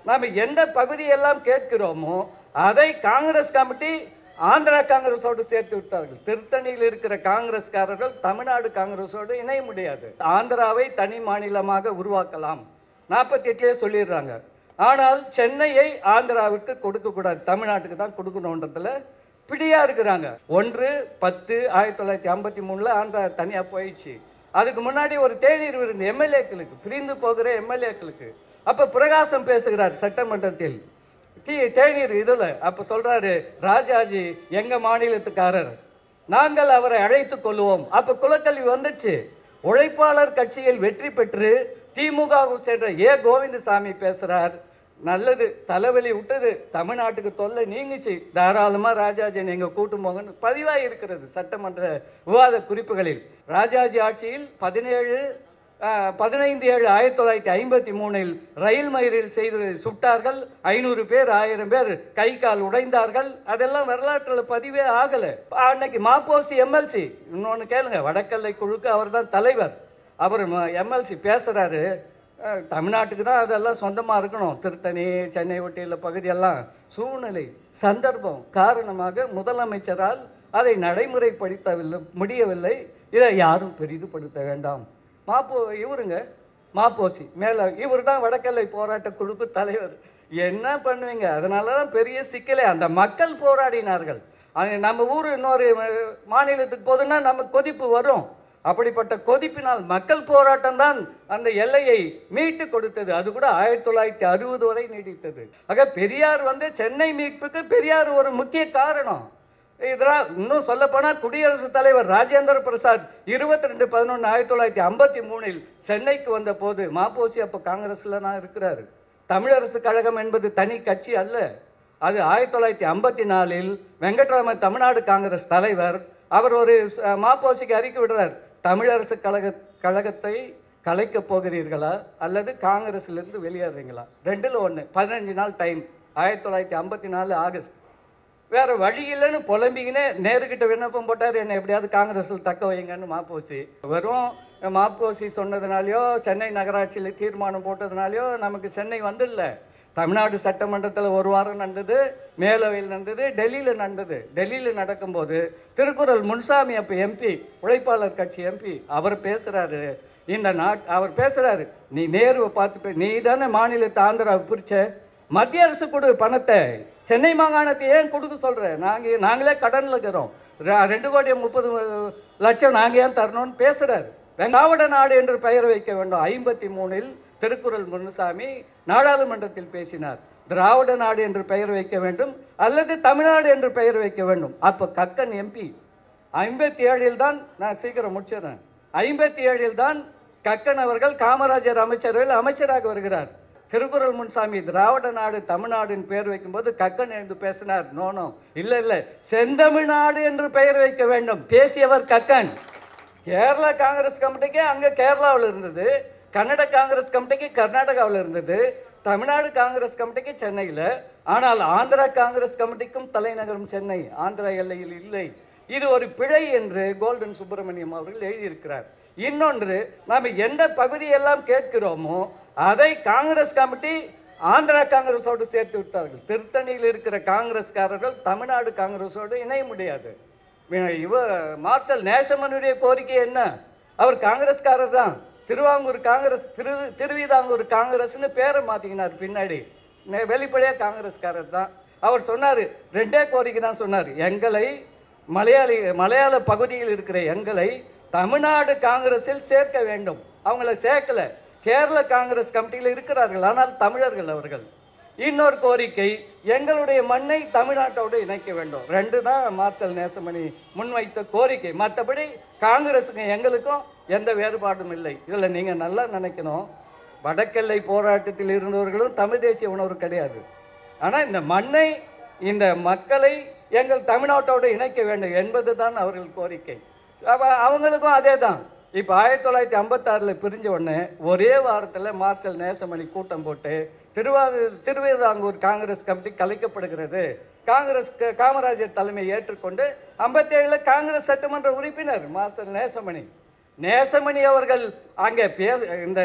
நாம் எந்த பகுதியெல்லாம் கேட்கிறோமோ அதை காங்கிரஸ் கமிட்டி ஆந்திரா காங்கிரஸோடு சேர்த்து விட்டார்கள் திருத்தணியில் இருக்கிற காங்கிரஸ்காரர்கள் தமிழ்நாடு காங்கிரஸோடு இணைய முடியாது ஆந்திராவை தனி மாநிலமாக உருவாக்கலாம் நாற்பத்தி எட்டுலேயே சொல்லிடுறாங்க ஆனால் சென்னையை ஆந்திராவுக்கு கொடுக்கக்கூடாது தமிழ்நாட்டுக்கு தான் கொடுக்கணுன்றதுல பிடியா இருக்கிறாங்க ஒன்று பத்து ஆயிரத்தி தொள்ளாயிரத்தி ஐம்பத்தி மூணில் ஆந்திரா தனியாக போயிடுச்சு அதுக்கு முன்னாடி ஒரு தேநீர் விருந்து எம்எல்ஏக்களுக்கு பிரிந்து போகிற எம்எல்ஏக்களுக்கு அப்போ பிரகாசம் பேசுகிறார் சட்டமன்றத்தில் தீ தேநீர் இதில் அப்போ சொல்றாரு ராஜாஜி எங்க மாநிலத்துக்காரர் நாங்கள் அவரை அழைத்துக் கொள்வோம் அப்போ குலக்கல்வி வந்துச்சு உழைப்பாளர் கட்சியில் வெற்றி பெற்று திமுக சென்ற ஏ கோவிந்தசாமி பேசுறார் நல்லது தலைவலி விட்டது தமிழ்நாட்டுக்கு தொல்லை நீங்குச்சு தாராளமாக ராஜாஜி நீங்கள் கூட்டும் போங்கன்னு பதிவாக இருக்கிறது சட்டமன்ற விவாத குறிப்புகளில் ராஜாஜி ஆட்சியில் பதினேழு பதினைந்து ஏழு ஆயிரத்தி தொள்ளாயிரத்தி ஐம்பத்தி மூணில் ரயில் மயிரில் செய்து சுட்டார்கள் ஐநூறு பேர் ஆயிரம் பேர் கை கால் உடைந்தார்கள் அதெல்லாம் வரலாற்றில் பதிவே ஆகலை அன்னைக்கு மாப்போசி எம்எல்சி இன்னொன்று கேளுங்க வடக்கல்லை குழுக்கு அவர் தான் தலைவர் அவர் எம்எல்சி பேசுகிறாரு தமிழ்நாட்டுக்கு தான் அதெல்லாம் சொந்தமாக இருக்கணும் திருத்தணி சென்னை ஒட்டியுள்ள பகுதியெல்லாம் சூழ்நிலை சந்தர்ப்பம் காரணமாக முதலமைச்சரால் அதை நடைமுறைப்படுத்தவில்லை முடியவில்லை இதை யாரும் பெரிதுபடுத்த வேண்டாம் மாப்போ இவருங்க மாப்போசி மேலே இவர் தான் வடக்கல்லை போராட்ட குழுக்கு தலைவர் என்ன பண்ணுவீங்க அதனால தான் பெரிய சிக்கலே அந்த மக்கள் போராடினார்கள் அது நம்ம ஊர் இன்னொரு அஹ், மாநிலத்துக்கு போதுன்னா நம்ம கொதிப்பு வரும் அப்படிப்பட்ட கொதிப்பினால் மக்கள் போராட்டம் தான் அந்த எல்லையை மீட்டு கொடுத்தது அது கூட ஆயிரத்தி தொள்ளாயிரத்தி அறுபது வரை நீடித்தது ஆக பெரியார் வந்து சென்னை மீட்புக்கு பெரியார் ஒரு முக்கிய காரணம் இதெல்லாம் இன்னும் சொல்லப்போனால் குடியரசுத் தலைவர் ராஜேந்திர பிரசாத் இருபத்தி ரெண்டு பதினொன்று ஆயிரத்தி தொள்ளாயிரத்தி ஐம்பத்தி மூணில் சென்னைக்கு வந்த போது மாப்போசி அப்போ காங்கிரஸில் தான் இருக்கிறாரு தமிழரசு கழகம் என்பது தனி கட்சி அல்ல அது ஆயிரத்தி தொள்ளாயிரத்தி ஐம்பத்தி நாலில் வெங்கட்ராமன் தமிழ்நாடு காங்கிரஸ் தலைவர் அவர் ஒரு அஹ், மாப்போசிக்கு அறிக்கை விடுறார் தமிழரசு கழக கழகத்தை கலைக்கப் போகிறீர்களா அல்லது காங்கிரஸிலிருந்து வெளியேறீங்களா ரெண்டில் ஒன்று பதினஞ்சு நாள் டைம் ஆயிரத்தி தொள்ளாயிரத்தி ஐம்பத்தி நாலு ஆகஸ்ட் வேற வழி இல்லைன்னு புலம்பிக்கினே நேருக்கிட்ட விண்ணப்பம் போட்டார் என்னை எப்படியாவது காங்கிரஸில் தக்க வைங்கன்னு மாப்போசி வெறும் மாப்போசி சொன்னதுனாலையோ சென்னை நகராட்சியில் தீர்மானம் போட்டதுனாலையோ நமக்கு சென்னை வந்துடல தமிழ்நாடு சட்டமன்றத்தில் ஒரு வாரம் நடந்தது மேலவையில் நடந்தது டெல்லியில் நடந்தது டெல்லியில் நடக்கும்போது திருக்குறள் முன்சாமி அப்போ எம்பி உழைப்பாளர் கட்சி எம்பி அவர் பேசுகிறாரு இந்த நாட் அவர் பேசுகிறாரு நீ நேருவை பார்த்து பே- நீ தானே மாநிலத்தை ஆந்திராவை பிரிச்ச மத்திய அரசு கொடு பணத்தை சென்னை மாகாணத்தை ஏன் கொடுக்க சொல்ற நாங்க நாங்களே கடன்ல இருக்கிறோம் ர- ரெண்டு கோடி முப்பது லட்சம் நாங்க ஏன் தரணும்னு பேசுறாரு திராவிட நாடு என்று பெயர் வைக்க வேண்டும் ஐம்பத்தி மூணில் திருக்குறள் முனுசாமி நாடாளுமன்றத்தில் பேசினார் திராவிட நாடு என்று பெயர் வைக்க வேண்டும் அல்லது தமிழ்நாடு என்று பெயர் வைக்க வேண்டும் அப்போ கக்கன் எம்பி ஐம்பத்தி ஏழில் தான் நான் சீக்கிரம் முடிச்சிடுறேன் ஐம்பத்தி ஏழில் தான் கக்கன் அவர்கள் காமராஜர் அமைச்சரவையில் அமைச்சராக வருகிறார் திருக்குறள் முன்சாமி திராவிட நாடு தமிழ்நாடுன்னு பெயர் வைக்கும்போது கக்கன் எழுந்து பேசினார் நோ நோ இல்லை இல்லை செந்தமிழ்நாடு என்று பெயர் வைக்க வேண்டும் பேசியவர் கக்கன் கேரளா காங்கிரஸ் கமிட்டிக்கு அங்கே கேரளாவில் இருந்தது கன்னட காங்கிரஸ் கமிட்டிக்கு கர்நாடகாவில் இருந்தது தமிழ்நாடு காங்கிரஸ் கமிட்டிக்கு சென்னையில் ஆனால் ஆந்திரா காங்கிரஸ் கமிட்டிக்கும் தலைநகரம் சென்னை ஆந்திரா எல்லையில் இல்லை இது ஒரு பிழை என்று கோல்டன் சுப்பிரமணியம் அவர்கள் எழுதியிருக்கிறார் இன்னொன்று நாம் எந்த பகுதியெல்லாம் கேட்கிறோமோ அதை காங்கிரஸ் கமிட்டி ஆந்திரா காங்கிரஸோடு சேர்த்து விட்டார்கள் திருத்தணியில் இருக்கிற காங்கிரஸ்காரர்கள் தமிழ்நாடு காங்கிரஸோடு இணைய முடியாது இவ மார்ஷல் நேசமனுடைய கோரிக்கை என்ன அவர் காங்கிரஸ்காரர் தான் திருவாங்கூர் காங்கிரஸ் திரு திருவிதாங்கூர் காங்கிரஸ்னு பேரை மாற்றிக்கினார் பின்னாடி நெ- வெளிப்படையா காங்கிரஸ்காரர் தான் அவர் சொன்னார் ரெண்டே கோரிக்கை தான் சொன்னார் எங்களை மலையாளி மலையாள பகுதியில் இருக்கிற எங்களை தமிழ்நாடு காங்கிரஸில் சேர்க்க வேண்டும் அவங்கள சேர்க்கல கேரள காங்கிரஸ் கமிட்டியில் இருக்கிறார்கள் ஆனால் தமிழர்கள் அவர்கள் இன்னொரு கோரிக்கை எங்களுடைய மண்ணை தமிழ்நாட்டோடு இணைக்க வேண்டும் ரெண்டு தான் மார்ஷல் நேசமணி முன்வைத்த கோரிக்கை மற்றபடி காங்கிரஸுக்கும் எங்களுக்கும் எந்த வேறுபாடும் இல்லை இதில் நீங்கள் நல்லா நினைக்கணும் வடக்கெல்லை போராட்டத்தில் இருந்தவர்களும் தமிழ் தேசிய உணர்வு கிடையாது ஆனால் இந்த மண்ணை இந்த மக்களை எங்கள் தமிழ்நாட்டோடு இணைக்க வேண்டும் என்பது தான் அவர்கள் கோரிக்கை அப்ப அவங்களுக்கும் அதே தான் இப்போ ஆயிரத்தி தொள்ளாயிரத்தி ஐம்பத்தாறில் பிரிஞ்ச உடனே ஒரே வாரத்தில் மார்ஷல் நேசமணி கூட்டம் போட்டு திருவாது திருவிதாங்கூர் காங்கிரஸ் கமிட்டி கலைக்கப்படுகிறது காங்கிரஸ் க- காமராஜர் தலைமை ஏற்றுக்கொண்டு ஐம்பத்தேழில் காங்கிரஸ் சட்டமன்ற உறுப்பினர் மார்ஷல் நேசமணி நேசமணி அவர்கள் அங்கே பேச இந்த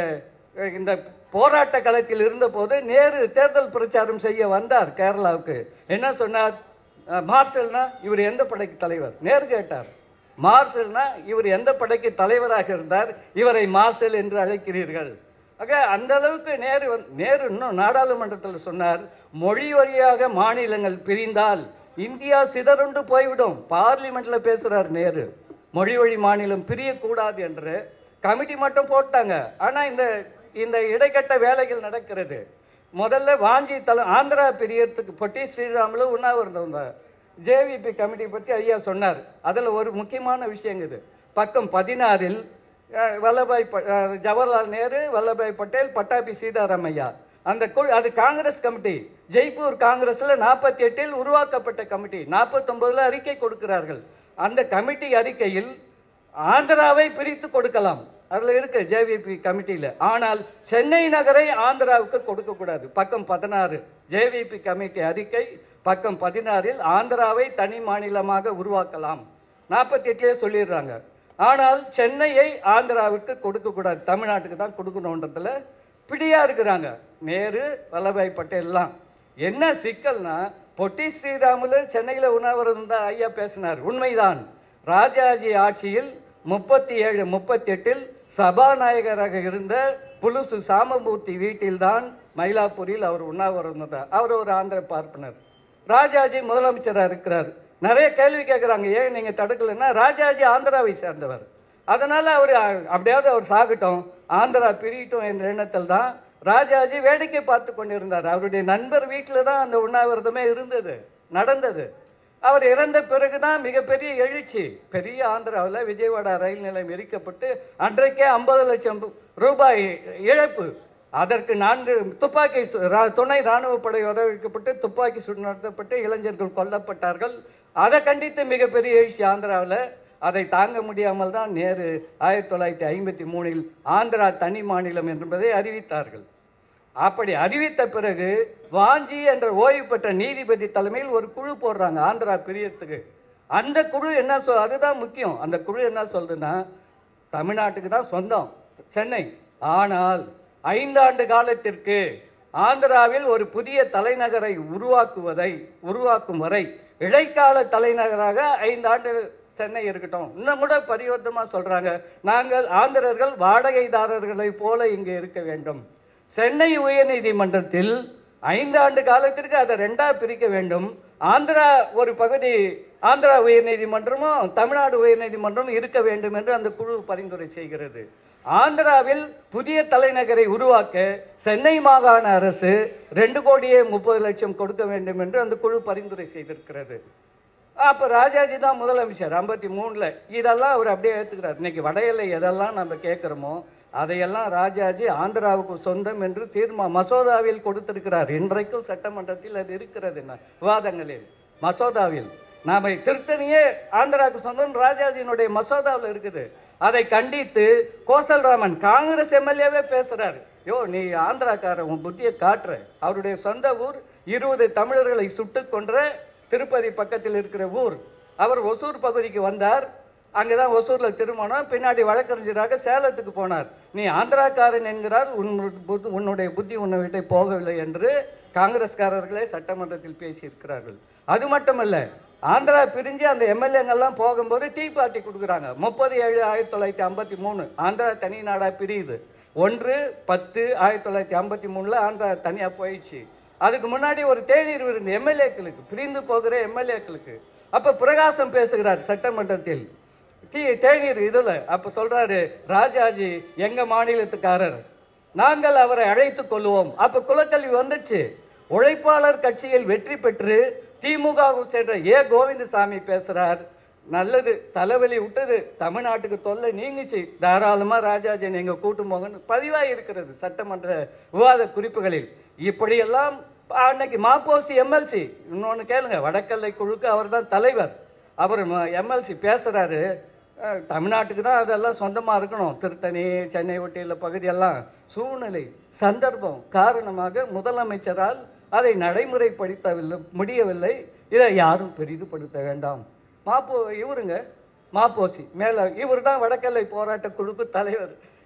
அஹ், இந்த போராட்ட களத்தில் இருந்தபோது நேரு தேர்தல் பிரச்சாரம் செய்ய வந்தார் கேரளாவுக்கு என்ன சொன்னார் அஹ், மார்ஷல்னா இவர் எந்த படைக்கு தலைவர் நேரு கேட்டார் மார்ஷல்னா இவர் எந்த படைக்கு தலைவராக இருந்தார் இவரை மார்ஷல் என்று அழைக்கிறீர்கள் ஆக அந்த அளவுக்கு நேரு வந்து நேரு இன்னும் நாடாளுமன்றத்தில் சொன்னார் மொழி வழியாக மாநிலங்கள் பிரிந்தால் இந்தியா சிதறுண்டு போய்விடும் பார்லிமெண்ட்ல பேசுறார் நேரு மொழி வழி மாநிலம் பிரியக்கூடாது என்று கமிட்டி மட்டும் போட்டாங்க ஆனா இந்த இந்த இடைக்கட்ட வேலைகள் நடக்கிறது முதல்ல வாஞ்சி தலை ஆந்திரா பிரியறதுக்கு பொட்டி ஸ்ரீராமுலு உண்ணாவிரதம் இருந்தார் ஜேவிபி கமிட்டி பற்றி ஐயா சொன்னார் அதில் ஒரு முக்கியமான விஷயங்குது பக்கம் பதினாறில் அஹ், வல்லபாய் ப அஹ், ஜவஹர்லால் நேரு வல்லபாய் பட்டேல் பட்டாபி சீதாராமையா அந்த குழு அது காங்கிரஸ் கமிட்டி ஜெய்ப்பூர் காங்கிரஸில் நாற்பத்தி எட்டில் உருவாக்கப்பட்ட கமிட்டி நாற்பத்தொம்பதில் அறிக்கை கொடுக்கிறார்கள் அந்த கமிட்டி அறிக்கையில் ஆந்திராவை பிரித்து கொடுக்கலாம் அதில் இருக்கு ஜேவிபி கமிட்டியில் ஆனால் சென்னை நகரை ஆந்திராவுக்கு கொடுக்கக்கூடாது பக்கம் பதினாறு ஜேவிபி கமிட்டி அறிக்கை பக்கம் பதினாறில் ஆந்திராவை தனி மாநிலமாக உருவாக்கலாம் நாற்பத்தி எட்டுலேயே சொல்லிடுறாங்க ஆனால் சென்னையை ஆந்திராவுக்கு கொடுக்கக்கூடாது தமிழ்நாட்டுக்கு தான் கொடுக்கணுன்றதுல பிடியா இருக்கிறாங்க நேரு வல்லபாய் பட்டேல்லாம் என்ன சிக்கல்னா பொட்டி ஸ்ரீராமுலு சென்னையில் உண்ணாவிரதம் தான் ஐயா பேசினார் உண்மைதான் ராஜாஜி ஆட்சியில் முப்பத்தி ஏழு முப்பத்தி எட்டில் சபாநாயகராக இருந்த புலுசு சாமமூர்த்தி வீட்டில்தான் மயிலாப்பூரில் அவர் உண்ணாவிரதம் இருந்தார் அவர் ஒரு ஆந்திர பார்ப்பனர் ராஜாஜி முதலமைச்சராக இருக்கிறார் நிறைய கேள்வி கேட்குறாங்க ஏன் நீங்கள் தடுக்கலைன்னா ராஜாஜி ஆந்திராவை சேர்ந்தவர் அதனால் அவர் அப்படியாவது அவர் சாகட்டும் ஆந்திரா பிரியட்டும் என்ற எண்ணத்தில் தான் ராஜாஜி வேடிக்கை பார்த்து கொண்டிருந்தார் அவருடைய நண்பர் வீட்டில் தான் அந்த உண்ணாவிரதமே இருந்தது நடந்தது அவர் இறந்த பிறகு தான் மிகப்பெரிய எழுச்சி பெரிய ஆந்திராவில் விஜயவாடா ரயில் நிலையம் எரிக்கப்பட்டு அன்றைக்கே ஐம்பது லட்சம் ரூபாய் இழப்பு அதற்கு நான்கு துப்பாக்கி சு- ரா- துணை ராணுவ படை வரவைக்கப்பட்டு துப்பாக்கி சூடு நடத்தப்பட்டு இளைஞர்கள் கொல்லப்பட்டார்கள் அதை கண்டித்து மிகப்பெரிய எழுச்சி ஆந்திராவில் அதை தாங்க முடியாமல் தான் நேரு ஆயிரத்தி தொள்ளாயிரத்தி ஐம்பத்தி மூணில் ஆந்திரா தனி மாநிலம் என்பதை அறிவித்தார்கள் அப்படி அறிவித்த பிறகு வாஞ்சி என்ற ஓய்வு பெற்ற நீதிபதி தலைமையில் ஒரு குழு போடுறாங்க ஆந்திரா பிரியத்துக்கு அந்த குழு என்ன சொல் அதுதான் முக்கியம் அந்த குழு என்ன சொல்லுதுன்னா தமிழ்நாட்டுக்கு தான் சொந்தம் சென்னை ஆனால் ஐந்தாண்டு காலத்திற்கு ஆந்திராவில் ஒரு புதிய தலைநகரை உருவாக்குவதை உருவாக்கும் வரை இடைக்கால தலைநகராக ஐந்தாண்டு சென்னை இருக்கட்டும் இன்னும் கூட பரிவர்த்தமாக சொல்றாங்க நாங்கள் ஆந்திரர்கள் வாடகைதாரர்களைப் போல இங்கே இருக்க வேண்டும் சென்னை உயர்நீதிமன்றத்தில் ஐந்தாண்டு காலத்திற்கு அதை ரெண்டா பிரிக்க வேண்டும் ஆந்திரா ஒரு பகுதி ஆந்திரா உயர்நீதிமன்றமும் தமிழ்நாடு உயர்நீதிமன்றமும் இருக்க வேண்டும் என்று அந்த குழு பரிந்துரை செய்கிறது ஆந்திராவில் புதிய தலைநகரை உருவாக்க சென்னை மாகாண அரசு ரெண்டு கோடியே முப்பது லட்சம் கொடுக்க வேண்டும் என்று அந்த குழு பரிந்துரை செய்திருக்கிறது அப்போ ராஜாஜி தான் முதலமைச்சர் ஐம்பத்தி மூணில் இதெல்லாம் அவர் அப்படியே ஏற்றுக்கிறார் இன்னைக்கு வட எல்லை எதெல்லாம் நம்ம கேட்குறோமோ அதையெல்லாம் ராஜாஜி ஆந்திராவுக்கு சொந்தம் என்று தீர்மா மசோதாவில் கொடுத்திருக்கிறார் இன்றைக்கும் சட்டமன்றத்தில் அது இருக்கிறது ந- விவாதங்களில் மசோதாவில் நாம திருத்தணியே ஆந்திராவுக்கு சொந்தம் ராஜாஜியினுடைய மசோதாவில் இருக்குது அதை கண்டித்து கோசல்ராமன் காங்கிரஸ் எம்எல்ஏவே பேசுறாரு யோ நீ ஆந்திராக்காரன் உன் புத்தியை காட்டுற அவருடைய சொந்த ஊர் இருபது தமிழர்களை சுட்டுக் கொன்ற திருப்பதி பக்கத்தில் இருக்கிற ஊர் அவர் ஒசூர் பகுதிக்கு வந்தார் அங்கே தான் ஒசூரில் திருமணம் பின்னாடி வழக்கறிஞராக சேலத்துக்கு போனார் நீ ஆந்திராக்காரன் என்கிறார் உன் புத்தி உன்னுடைய புத்தி உன்னை விட்டு போகவில்லை என்று காங்கிரஸ்காரர்களே சட்டமன்றத்தில் பேசியிருக்கிறார்கள் அது மட்டுமல்ல ஆந்திரா பிரிஞ்சு அந்த எம்எல்ஏங்கெல்லாம் போகும்போது டீ பார்ட்டி கொடுக்குறாங்க முப்பது ஏழு ஆயிரத்தி தொள்ளாயிரத்தி ஐம்பத்தி மூணு ஆந்திரா தனி நாடாக பிரியுது ஒன்று பத்து ஆயிரத்தி தொள்ளாயிரத்தி ஐம்பத்தி மூணில் ஆந்திரா தனியாக போயிடுச்சு அதுக்கு முன்னாடி ஒரு தேநீர் விருந்து எம்எல்ஏக்களுக்கு பிரிந்து போகிற எம்எல்ஏக்களுக்கு அப்போ பிரகாசம் பேசுகிறார் சட்டமன்றத்தில் டீ தேநீர் இதில் அப்போ சொல்கிறாரு ராஜாஜி எங்கள் மாநிலத்துக்காரர் நாங்கள் அவரை அழைத்து கொள்வோம் அப்போ குலக்கல்வி வந்துச்சு உழைப்பாளர் கட்சியில் வெற்றி பெற்று திமுகவுக்கு சென்ற ஏ கோவிந்தசாமி பேசுகிறார் நல்லது தலைவலி விட்டது தமிழ்நாட்டுக்கு தொல்லை நீங்கிச்சு தாராளமாக ராஜாஜி நீங்கள் கூட்டும் போங்கன்னு பதிவாகி இருக்கிறது சட்டமன்ற விவாத குறிப்புகளில் இப்படியெல்லாம் அன்னைக்கு மாப்போசி எம்எல்சி இன்னொன்று கேளுங்க வடக்கல்லை குழுக்கு அவர் தான் தலைவர் அவர் எம்எல்சி பேசுகிறாரு தமிழ்நாட்டுக்கு தான் அதெல்லாம் சொந்தமாக இருக்கணும் திருத்தணி சென்னை ஒட்டியுள்ள பகுதியெல்லாம் சூழ்நிலை சந்தர்ப்பம் காரணமாக முதலமைச்சரால் அதை நடைமுறைப்படுத்தவில்லை முடியவில்லை இதை யாரும் பெரிதுபடுத்த வேண்டாம் மாப்போ இவருங்க மாப்போசி மேலே இவர் தான் வடக்கல்லை போராட்ட குழுக்கு தலைவர்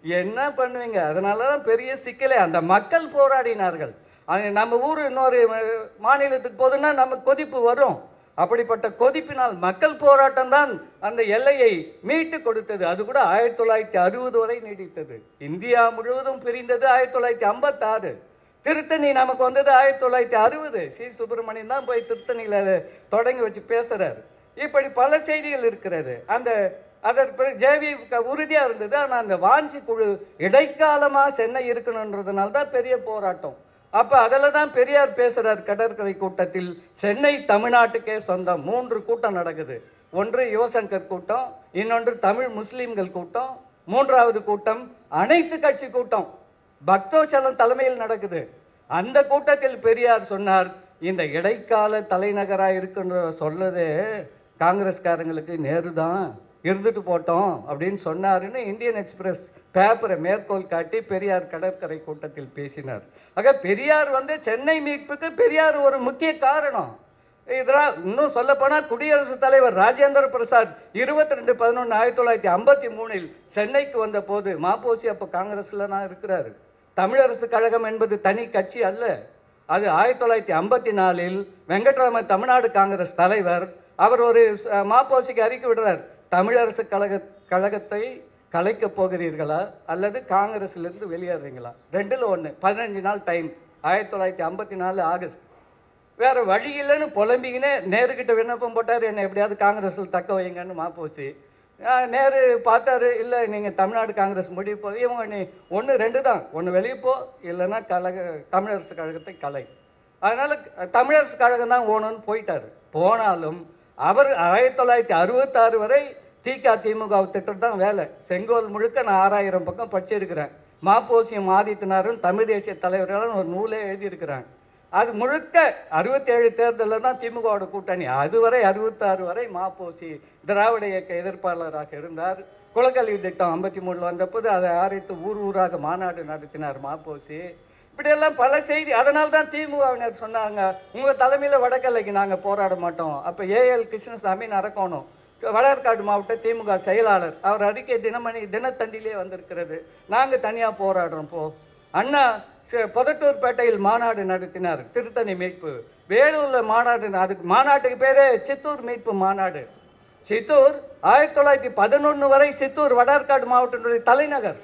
என்ன பண்ணுவீங்க அதனால தான் பெரிய சிக்கலே அந்த மக்கள் போராடினார்கள் அது நம்ம ஊர் இன்னொரு அஹ், மாநிலத்துக்கு போதுன்னா நம்ம கொதிப்பு வரும் அப்படிப்பட்ட கொதிப்பினால் மக்கள் போராட்டம் தான் அந்த எல்லையை மீட்டு கொடுத்தது அது கூட ஆயிரத்தி தொள்ளாயிரத்தி அறுபது வரை நீடித்தது இந்தியா முழுவதும் பிரிந்தது ஆயிரத்தி தொள்ளாயிரத்தி ஐம்பத்தாறு திருத்தணி நமக்கு வந்தது ஆயிரத்தி தொள்ளாயிரத்தி அறுபது சி சுப்பிரமணியன் தான் போய் திருத்தணியில் அதை தொடங்கி வச்சு பேசுறாரு இப்படி பல செய்திகள் இருக்கிறது அந்த அதற்கு பிறகு ஜேவி உறுதியாக இருந்தது ஆனால் அந்த வாஞ்சி குழு இடைக்காலமாக சென்னை இருக்கணுன்றதுனால தான் பெரிய போராட்டம் அப்போ அதில் தான் பெரியார் பேசுகிறார் கடற்கரை கூட்டத்தில் சென்னை தமிழ்நாட்டுக்கே சொந்தம் மூன்று கூட்டம் நடக்குது ஒன்று யுவசங்கர் கூட்டம் இன்னொன்று தமிழ் முஸ்லீம்கள் கூட்டம் மூன்றாவது கூட்டம் அனைத்து கட்சி கூட்டம் பக்தோச்சலம் தலைமையில் நடக்குது அந்த கூட்டத்தில் பெரியார் சொன்னார் இந்த இடைக்கால தலைநகராக இருக்குன்ற சொல்லதே காங்கிரஸ்காரங்களுக்கு நேரு தான் இருந்துட்டு போட்டோம் அப்படின்னு சொன்னாருன்னு இந்தியன் எக்ஸ்பிரஸ் பேப்பரை மேற்கோள் காட்டி பெரியார் கடற்கரை கூட்டத்தில் பேசினார் ஆக பெரியார் வந்து சென்னை மீட்புக்கு பெரியார் ஒரு முக்கிய காரணம் இதெல்லாம் இன்னும் சொல்லப்போனால் குடியரசுத் தலைவர் ராஜேந்திர பிரசாத் இருபத்தி ரெண்டு பதினொன்று ஆயிரத்தி தொள்ளாயிரத்தி ஐம்பத்தி மூணில் சென்னைக்கு வந்த போது மாப்போசி அப்போ காங்கிரஸில் தான் இருக்கிறாரு தமிழரசு கழகம் என்பது தனி கட்சி அல்ல அது ஆயிரத்தி தொள்ளாயிரத்தி ஐம்பத்தி நாலில் வெங்கட்ராமன் தமிழ்நாடு காங்கிரஸ் தலைவர் அவர் ஒரு அஹ், மாப்போசிக்கு அறிக்கை விடுறார் தமிழரசு கழக கழகத்தை கலைக்கப் போகிறீர்களா அல்லது காங்கிரஸிலிருந்து வெளியேறீங்களா ரெண்டில் ஒன்று பதினஞ்சு நாள் டைம் ஆயிரத்தி தொள்ளாயிரத்தி ஐம்பத்தி நாலு ஆகஸ்ட் வேற வழி இல்லைன்னு புலம்பிக்கினே நேருக்கிட்ட விண்ணப்பம் போட்டார் என்னை எப்படியாவது காங்கிரஸில் தக்க வைங்கன்னு மாப்போசி ஆஹ் நேரு பார்த்தாரு இல்லை நீங்கள் தமிழ்நாடு காங்கிரஸ் முடிவு போ இவங்க நீ ஒன்று ரெண்டு தான் ஒன்று வெளியே போ இல்லைன்னா கழக தமிழரசு கழகத்தை கலை அதனால் தமிழரசு கழகம் தான் ஓணும்னு போயிட்டார் போனாலும் அவர் ஆயிரத்தி தொள்ளாயிரத்தி அறுபத்தாறு வரை திக திமுக திட்டம் தான் வேலை செங்கோல் முழுக்க நான் ஆறாயிரம் பக்கம் படிச்சிருக்கிறேன் மாப்போசியம் ஆதித்தனாரும் தமிழ் தேசிய தலைவர்களும் ஒரு நூலே எழுதியிருக்கிறாங்க அது முழுக்க அறுபத்தேழு தேர்தலில் தான் திமுகவோட கூட்டணி அதுவரை அறுபத்தாறு வரை மாப்போசி திராவிட இயக்க எதிர்ப்பாளராக இருந்தார் குலக்கல்வி திட்டம் ஐம்பத்தி மூணில் வந்தபோது அதை ஆரைத்து ஊர் ஊராக மாநாடு நடத்தினார் மாப்போசி இப்படியெல்லாம் பல செய்தி அதனால தான் திமுகவினர் சொன்னாங்க உங்கள் தலைமையில் வடக்கல்லைக்கு நாங்கள் போராட மாட்டோம் அப்போ ஏஎல் கிருஷ்ணசாமி நடக்கணும் வளர்காடு மாவட்ட திமுக செயலாளர் அவர் அறிக்கை தினமணி தினத்தந்திலே வந்திருக்கிறது நாங்கள் தனியாக போராடுறோம் போ அண்ணா ச- பொதட்டூர்பேட்டையில் மாநாடு நடத்தினார் திருத்தணி மீட்பு வேலூரில் மாநாடு அதுக்கு மாநாட்டுக்கு பேரே சித்தூர் மீட்பு மாநாடு சித்தூர் ஆயிரத்தி தொள்ளாயிரத்தி பதினொன்று வரை சித்தூர் வடார்காடு மாவட்டத்தினுடைய தலைநகர்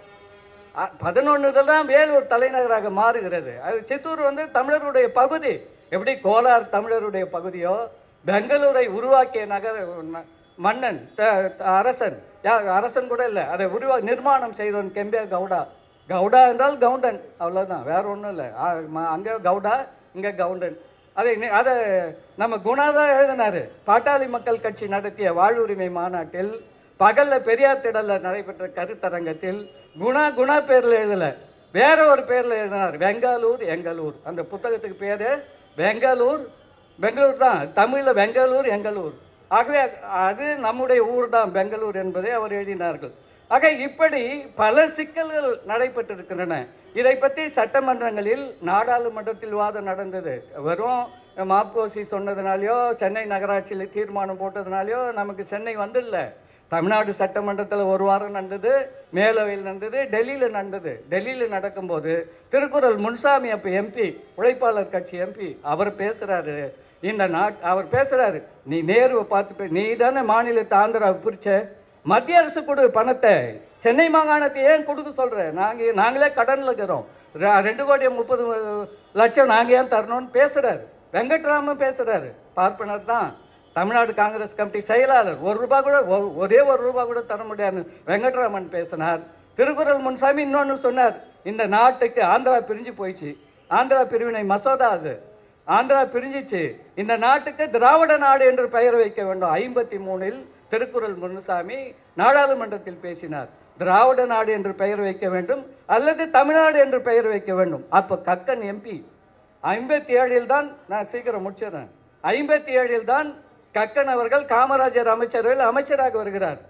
பதினொன்றுல தான் வேலூர் தலைநகராக மாறுகிறது அது சித்தூர் வந்து தமிழருடைய பகுதி எப்படி கோலார் தமிழருடைய பகுதியோ பெங்களூரை உருவாக்கிய நகர ந- மன்னன் த- த- அரசன் யா- அரசன் கூட இல்லை அதை உருவா நிர்மாணம் செய்தவன் கெம்பே கவுடா கவுடா என்றால் கவுண்டன் அவ்வளோதான் வேற ஒன்றும் இல்லை அங்கே கவுடா இங்கே கவுண்டன் அதை நி- அதை நம்ம குணா தான் எழுதினாரு பாட்டாளி மக்கள் கட்சி நடத்திய வாழ்வுரிமை மாநாட்டில் பகல்ல பெரியார் திடல்ல நடைபெற்ற கருத்தரங்கத்தில் குணா குணா பேர்ல எழுதல வேற ஒரு பேர்ல எழுதினார் வெங்காலூர் எங்களூர் அந்த புத்தகத்துக்கு பேரு வெங்காலூர் பெங்களூர் தான் தமிழில் பெங்களூர் எங்களூர் ஆகவே அது நம்முடைய ஊர் தான் பெங்களூர் என்பதை அவர் எழுதினார்கள் ஆக இப்படி பல சிக்கல்கள் நடைபெற்றிருக்கின்றன இதை பற்றி சட்டமன்றங்களில் நாடாளுமன்றத்தில் வாதம் நடந்தது வெறும் மாப்போசி சொன்னதுனாலையோ சென்னை நகராட்சியில் தீர்மானம் போட்டதுனாலையோ நமக்கு சென்னை வந்துடல தமிழ்நாடு சட்டமன்றத்தில் ஒரு வாரம் நடந்தது மேலவையில் நடந்தது டெல்லியில் நடந்தது டெல்லியில் நடக்கும்போது திருக்குறள் முன்சாமி அப்போ எம்பி உழைப்பாளர் கட்சி எம்பி அவர் பேசுகிறாரு இந்த நாட் அவர் பேசுகிறாரு நீ நேருவை பார்த்து பே- நீ தானே மாநிலத்தை ஆந்திராவை பிரிச்ச மத்திய அரசு கொடு பணத்தை சென்னை மாகாணத்தை ஏன் கொடுக்க சொல்கிற நாங்கள் நாங்களே கடனில் இருக்கிறோம் ர- ரெண்டு கோடி முப்பது லட்சம் நாங்கள் ஏன் தரணும்னு பேசுகிறாரு வெங்கட்ராமன் பேசுகிறாரு பார்ப்பனர் தான் தமிழ்நாடு காங்கிரஸ் கமிட்டி செயலாளர் ஒரு ரூபா கூட ஒ- ஒரே ஒரு ரூபா கூட தர முடியாது வெங்கட்ராமன் பேசினார் திருக்குறள் முன்சாமி இன்னொன்று சொன்னார் இந்த நாட்டுக்கு ஆந்திரா பிரிஞ்சு போயிடுச்சு ஆந்திரா பிரிவினை மசோதா அது ஆந்திரா பிரிஞ்சிச்சு இந்த நாட்டுக்கு திராவிட நாடு என்று பெயர் வைக்க வேண்டும் ஐம்பத்தி மூணில் திருக்குறள் முனுசாமி நாடாளுமன்றத்தில் பேசினார் திராவிட நாடு என்று பெயர் வைக்க வேண்டும் அல்லது தமிழ்நாடு என்று பெயர் வைக்க வேண்டும் அப்போ கக்கன் எம்பி ஐம்பத்தி ஏழில் தான் நான் சீக்கிரம் முடிச்சிடுறேன் ஐம்பத்தி ஏழில் தான் கக்கன் அவர்கள் காமராஜர் அமைச்சரவையில் அமைச்சராக வருகிறார்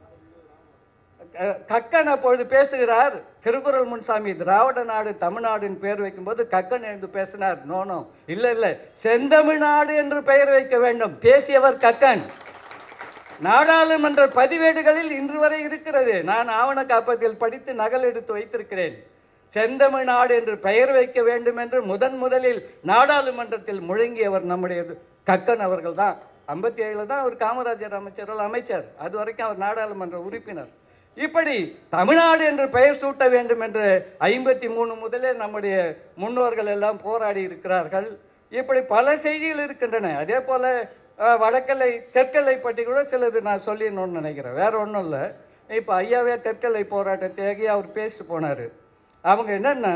க- கக்கன் அப்பொழுது பேசுகிறார் திருக்குறள் முன்சாமி திராவிட நாடு தமிழ்நாடுன்னு பேர் வைக்கும்போது கக்கன் எழுந்து பேசினார் நோனோ இல்லை இல்லை செந்தமிழ்நாடு என்று பெயர் வைக்க வேண்டும் பேசியவர் கக்கன் நாடாளுமன்ற பதிவேடுகளில் இன்று வரை இருக்கிறது நான் ஆவண காப்பகத்தில் படித்து நகல் எடுத்து வைத்திருக்கிறேன் செந்தமிழ்நாடு என்று பெயர் வைக்க வேண்டும் என்று முதன் முதலில் நாடாளுமன்றத்தில் முழங்கியவர் நம்முடைய கக்கன் அவர்கள் தான் ஐம்பத்தி ஏழில் தான் அவர் காமராஜர் அமைச்சர்கள் அமைச்சர் அது வரைக்கும் அவர் நாடாளுமன்ற உறுப்பினர் இப்படி தமிழ்நாடு என்று பெயர் சூட்ட வேண்டும் என்று ஐம்பத்தி மூணு முதலே நம்முடைய முன்னோர்கள் எல்லாம் போராடி இருக்கிறார்கள் இப்படி பல செய்திகள் இருக்கின்றன அதே போல அஹ், வடக்கல்லை தெற்கல்லை பற்றி கூட சிலது நான் சொல்லிடணும்னு நினைக்கிறேன் வேற ஒன்றும் இல்லை இப்போ ஐயாவே தெற்கல்லை போராட்டத்தை அவர் பேசிட்டு போனார் அவங்க என்னென்னா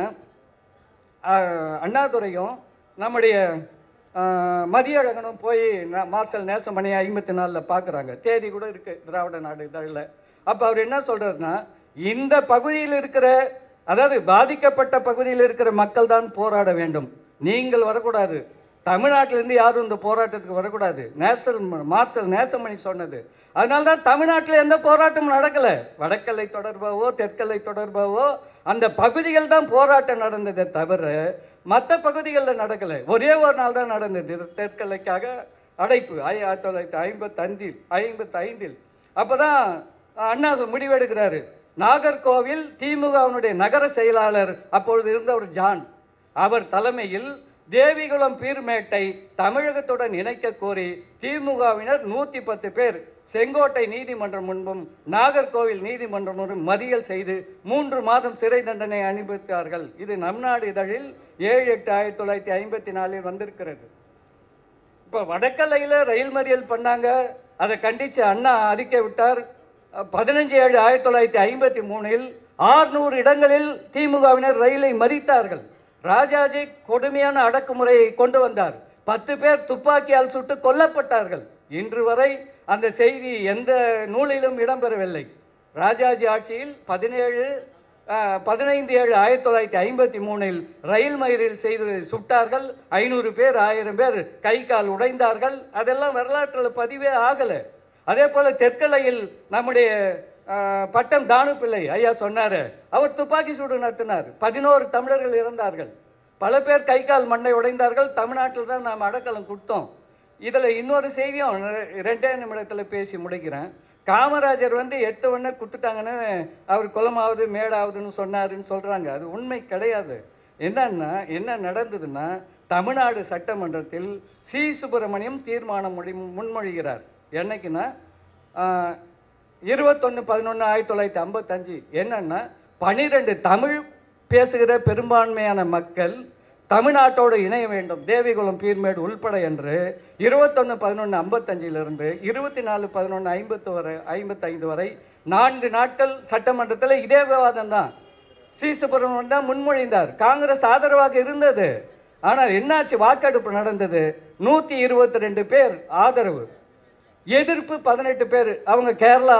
ஆஹ், அண்ணாதுரையும் நம்முடைய ஆஹ், மதியழகனும் போய் ந- மார்ஷல் நேசமணி ஐம்பத்தி நாலில் பார்க்குறாங்க தேதி கூட இருக்குது திராவிட நாடு இதழில் அப்போ அவர் என்ன சொல்கிறாருன்னா இந்த பகுதியில் இருக்கிற அதாவது பாதிக்கப்பட்ட பகுதியில் இருக்கிற மக்கள் தான் போராட வேண்டும் நீங்கள் வரக்கூடாது தமிழ்நாட்டிலேருந்து யாரும் இந்த போராட்டத்துக்கு வரக்கூடாது நேசல் மார்ஷல் நேசமணி சொன்னது அதனால தான் தமிழ்நாட்டில் எந்த போராட்டமும் நடக்கலை வடக்கல்லை தொடர்பாகவோ தெற்கல்லை தொடர்பாகவோ அந்த பகுதிகள் தான் போராட்டம் நடந்ததே தவிர மற்ற பகுதிகளில் நடக்கலை ஒரே ஒரு நாள் தான் நடந்தது இது தெற்கல்லைக்காக அடைப்பு ஆயிரத்தி ஆயிரத்தி தொள்ளாயிரத்தி ஐம்பத்தைந்தில் ஐம்பத்தி ஐந்தில் அப்போ தான் அண்ணா முடிவெடுக்கிறாரு நாகர்கோவில் திமுகவினுடைய நகர செயலாளர் அப்பொழுது இருந்தவர் ஜான் அவர் தலைமையில் தேவிகுளம் பீர்மேட்டை தமிழகத்துடன் இணைக்க கோரி திமுகவினர் நூற்றி பத்து பேர் செங்கோட்டை நீதிமன்றம் முன்பும் நாகர்கோவில் நீதிமன்றம் முன்பும் மறியல் செய்து மூன்று மாதம் சிறை தண்டனை அனுபவித்தார்கள் இது நம் நாடு இதழில் ஏழு எட்டு ஆயிரத்தி தொள்ளாயிரத்தி ஐம்பத்தி நாலில் வந்திருக்கிறது இப்போ வடக்கல்லையில் ரயில் மறியல் பண்ணாங்க அதை கண்டித்து அண்ணா அறிக்கை விட்டார் பதினஞ்சு ஏழு ஆயிரத்தி தொள்ளாயிரத்தி ஐம்பத்தி மூணில் ஆறுநூறு இடங்களில் திமுகவினர் ரயிலை மறித்தார்கள் ராஜாஜி கொடுமையான அடக்குமுறையை கொண்டு வந்தார் பத்து பேர் துப்பாக்கியால் சுட்டு கொல்லப்பட்டார்கள் இன்று வரை அந்த செய்தி எந்த நூலிலும் இடம்பெறவில்லை ராஜாஜி ஆட்சியில் பதினேழு அஹ், பதினைந்து ஏழு ஆயிரத்தி தொள்ளாயிரத்தி ஐம்பத்தி மூணில் ரயில் மயிரில் செய்து சுட்டார்கள் ஐநூறு பேர் ஆயிரம் பேர் கை கால் உடைந்தார்கள் அதெல்லாம் வரலாற்றில் பதிவே ஆகலை அதே போல் தெற்கலையில் நம்முடைய அஹ், பட்டம் தானு பிள்ளை ஐயா சொன்னார் அவர் துப்பாக்கி சூடு நடத்தினார் பதினோரு தமிழர்கள் இறந்தார்கள் பல பேர் கை கால் மண்ணை உடைந்தார்கள் தமிழ்நாட்டில் தான் நாம் அடக்கலம் கொடுத்தோம் இதில் இன்னொரு செய்தியும் ரெ- ரெண்டே நிமிடத்தில் பேசி முடிக்கிறேன் காமராஜர் வந்து எட்டு ஒன்று கொடுத்துட்டாங்கன்னு அவர் குளமாவது மேடாவதுன்னு சொன்னாருன்னு சொல்கிறாங்க அது உண்மை கிடையாது என்னன்னா என்ன நடந்ததுன்னா தமிழ்நாடு சட்டமன்றத்தில் சி சுப்பிரமணியம் தீர்மானம் முடி முன்மொழிகிறார் என்னைக்குன்னா இருபத்தொன்று பதினொன்று ஆயிரத்தி தொள்ளாயிரத்தி ஐம்பத்தஞ்சு என்னன்னா பனிரெண்டு தமிழ் பேசுகிற பெரும்பான்மையான மக்கள் தமிழ்நாட்டோடு இணைய வேண்டும் தேவிகுளம் பீர்மேடு உள்பட என்று இருபத்தொன்று பதினொன்று ஐம்பத்தஞ்சிலிருந்து இருபத்தி நாலு பதினொன்று ஐம்பத்து வரை ஐம்பத்தைந்து வரை நான்கு நாட்கள் சட்டமன்றத்தில் இதே விவாதம் தான் சி சுப்பிரமணியன் தான் முன்மொழிந்தார் காங்கிரஸ் ஆதரவாக இருந்தது ஆனால் என்னாச்சு வாக்கெடுப்பு நடந்தது நூற்றி இருபத்தி ரெண்டு பேர் ஆதரவு எதிர்ப்பு பதினெட்டு பேர் அவங்க கேரளா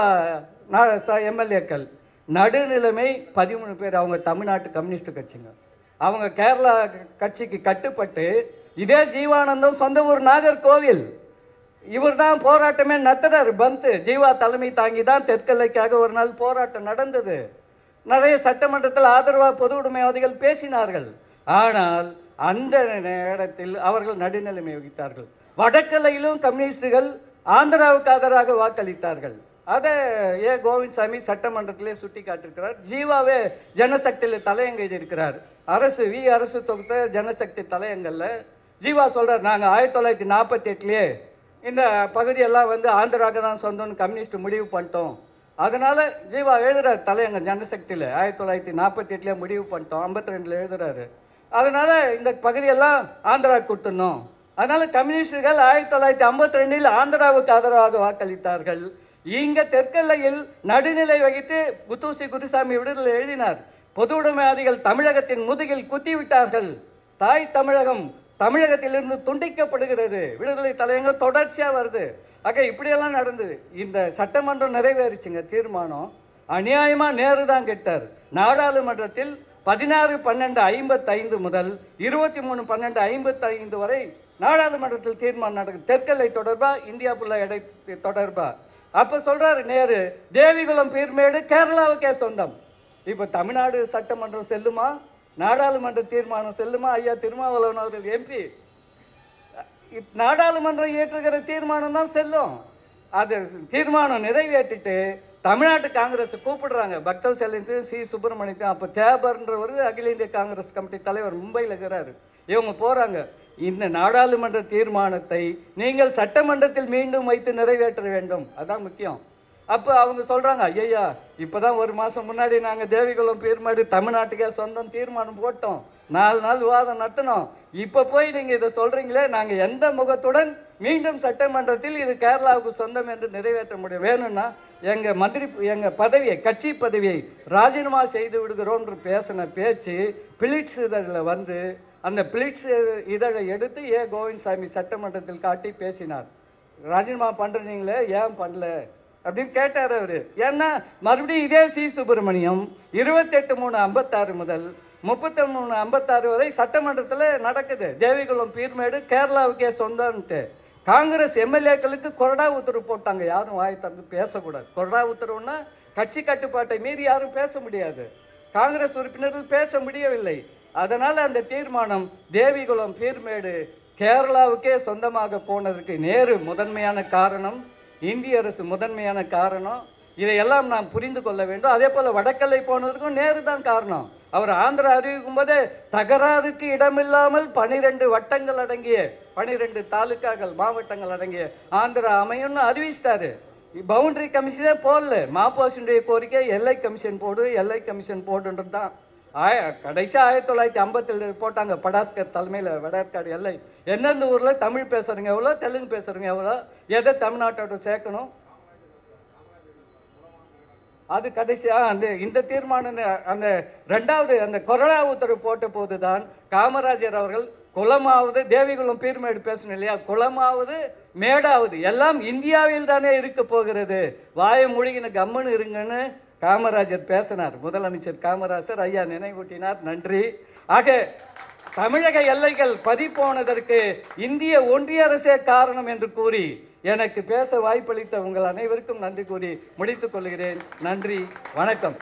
எம்எல்ஏக்கள் நடுநிலைமை பதிமூணு பேர் அவங்க தமிழ்நாட்டு கம்யூனிஸ்ட் கட்சிங்க அவங்க கேரளா கட்சிக்கு கட்டுப்பட்டு இதே ஜீவானந்தம் சொந்த ஊர் நாகர்கோவில் இவர் தான் போராட்டமே நடத்துறாரு பந்து ஜீவா தலைமை தாங்கி தான் தெற்கெல்லைக்காக ஒரு நாள் போராட்டம் நடந்தது நிறைய சட்டமன்றத்தில் ஆதரவாக பொது உடைமைவாதிகள் பேசினார்கள் ஆனால் அந்த நேரத்தில் அவர்கள் நடுநிலைமை வகித்தார்கள் வடக்கலையிலும் கம்யூனிஸ்டுகள் ஆந்திராவுக்கு ஆதரவாக வாக்களித்தார்கள் அதை ஏ கோவிந்தசாமி சட்டமன்றத்திலே சுட்டி காட்டியிருக்கிறார் ஜீவாவே ஜனசக்தியில் தலையங்க இருக்கிறார் அரசு வி அரசு தொகுத்த ஜனசக்தி தலையங்கல்ல ஜீவா சொல்றார் நாங்கள் ஆயிரத்தி தொள்ளாயிரத்தி நாற்பத்தி எட்டுலேயே இந்த பகுதியெல்லாம் வந்து ஆந்திராவுக்கு தான் சொந்தம்னு கம்யூனிஸ்ட் முடிவு பண்ணிட்டோம் அதனால ஜீவா எழுதுறாரு தலையங்க ஜனசக்தியில் ஆயிரத்தி தொள்ளாயிரத்தி நாற்பத்தி எட்டுலேயே முடிவு பண்ணிட்டோம் ஐம்பத்தி ரெண்டில் எழுதுறாரு அதனால இந்த பகுதியெல்லாம் ஆந்திராவுக்கு கொடுத்துடணும் அதனால கம்யூனிஸ்டுகள் ஆயிரத்தி தொள்ளாயிரத்தி ஐம்பத்தி ரெண்டில் ஆந்திராவுக்கு ஆதரவாக வாக்களித்தார்கள் இங்க தெற்கெல்லையில் நடுநிலை வகித்து புத்தூசி குருசாமி விடுதலை எழுதினார் பொது உடைமைவாதிகள் தமிழகத்தின் முதுகில் குத்தி விட்டார்கள் தாய் தமிழகம் தமிழகத்திலிருந்து துண்டிக்கப்படுகிறது விடுதலை தலையங்கள் தொடர்ச்சியா வருது ஆக இப்படியெல்லாம் நடந்தது இந்த சட்டமன்றம் நிறைவேறிச்சுங்க தீர்மானம் அநியாயமா நேரு தான் கெட்டார் நாடாளுமன்றத்தில் பதினாறு பன்னெண்டு ஐம்பத்தைந்து முதல் இருபத்தி மூணு பன்னெண்டு ஐம்பத்தைந்து வரை நாடாளுமன்றத்தில் தீர்மானம் நடக்குது தெற்கெல்லை தொடர்பா இந்தியா புள்ள எடை தொடர்பா அப்ப சொல்றாரு நேரு தேவிகுளம் பீர்மேடு கேரளாவுக்கே சொந்தம் இப்போ தமிழ்நாடு சட்டமன்றம் செல்லுமா நாடாளுமன்ற தீர்மானம் செல்லுமா ஐயா திருமாவளவன் அவர்கள் எம்பி நாடாளுமன்றம் இயற்றுகிற தீர்மானம் தான் செல்லும் அது தீர்மானம் நிறைவேற்றிட்டு தமிழ்நாட்டு காங்கிரஸ் கூப்பிடுறாங்க பக்தவ் செல்லித்தையும் சி சுப்பிரமணியத்தையும் அப்போ தேபர்ன்றவர் அகில இந்திய காங்கிரஸ் கமிட்டி தலைவர் மும்பையில் இருக்கிறாரு இவங்க போகிறாங்க இந்த நாடாளுமன்ற தீர்மானத்தை நீங்கள் சட்டமன்றத்தில் மீண்டும் வைத்து நிறைவேற்ற வேண்டும் அதான் முக்கியம் அப்போ அவங்க சொல்கிறாங்க ஐயா இப்போ தான் ஒரு மாதம் முன்னாடி நாங்கள் தேவிகுளம் பீர்மாடி தமிழ்நாட்டுக்கே சொந்தம் தீர்மானம் போட்டோம் நாலு நாள் விவாதம் நடத்தினோம் இப்போ போய் நீங்கள் இதை சொல்கிறீங்களே நாங்கள் எந்த முகத்துடன் மீண்டும் சட்டமன்றத்தில் இது கேரளாவுக்கு சொந்தம் என்று நிறைவேற்ற முடியும் வேணும்னா எங்கள் மந்திரி எங்கள் பதவியை கட்சி பதவியை ராஜினாமா செய்து விடுகிறோம்னு பேசின பேச்சு பிலிட்ஸ் இதழில் வந்து அந்த பிலிட்ஸ் இதழை எடுத்து ஏ கோவிந்தசாமி சட்டமன்றத்தில் காட்டி பேசினார் ராஜினாமா பண்ணுறீங்களே ஏன் பண்ணல அப்படின்னு கேட்டார் அவர் ஏன்னா மறுபடியும் இதே சி சுப்பிரமணியம் இருபத்தெட்டு மூணு ஐம்பத்தாறு முதல் முப்பத்தி மூணு ஐம்பத்தாறு வரை சட்டமன்றத்தில் நடக்குது தேவிகுளம் பீர்மேடு கேரளாவுக்கே சொந்தம்ன்ட்டு காங்கிரஸ் எம்எல்ஏக்களுக்கு கொறடா உத்தரவு போட்டாங்க யாரும் வாய் திறந்து பேசக்கூடாது கொறடா உத்தரவுன்னா கட்சி கட்டுப்பாட்டை மீறி யாரும் பேச முடியாது காங்கிரஸ் உறுப்பினர்கள் பேச முடியவில்லை அதனால் அந்த தீர்மானம் தேவிகுளம் பீர்மேடு கேரளாவுக்கே சொந்தமாக போனதற்கு நேரு முதன்மையான காரணம் இந்திய அரசு முதன்மையான காரணம் இதையெல்லாம் நாம் புரிந்து கொள்ள வேண்டும் அதே போல் வடக்கல்லை போனதுக்கும் நேரு தான் காரணம் அவர் ஆந்திரா அறிவிக்கும் போதே தகராறுக்கு இடமில்லாமல் பனிரெண்டு வட்டங்கள் அடங்கிய பனிரெண்டு தாலுக்காக்கள் மாவட்டங்கள் அடங்கிய ஆந்திரா அமையும்னு அறிவிச்சிட்டாரு பவுண்டரி கமிஷனே போடல மாப்போசினுடைய கோரிக்கை எல்லை கமிஷன் போடு எல்லை கமிஷன் போடுன்றது தான் ஆய கடைசியாக ஆயிரத்தி தொள்ளாயிரத்தி ஐம்பத்தில் போட்டாங்க படாஸ்கர் தலைமையில் வடற்காடு எல்லை எந்தெந்த ஊரில் தமிழ் பேசுகிறவங்க எவ்வளோ தெலுங்கு பேசுகிறவங்க எவ்வளோ எதை தமிழ்நாட்டோட சேர்க்கணும் அது கடைசியாக அந்த இந்த தீர்மானம் அந்த ரெண்டாவது அந்த கொரோனா உத்தரவு போட்ட போது தான் காமராஜர் அவர்கள் குளமாவது தேவிகுளம் பீர்மேடு பேசணும் இல்லையா குளமாவது மேடாவது எல்லாம் இந்தியாவில் தானே இருக்க போகிறது வாயை முழுகின கம்முன்னு இருங்கன்னு காமராஜர் பேசினார் முதலமைச்சர் காமராஜர் ஐயா நினைவூட்டினார் நன்றி ஆக தமிழக எல்லைகள் பறிபோனதற்கு இந்திய ஒன்றிய அரசே காரணம் என்று கூறி எனக்கு பேச வாய்ப்பளித்த உங்கள் அனைவருக்கும் நன்றி கூறி முடித்துக் கொள்கிறேன் நன்றி வணக்கம்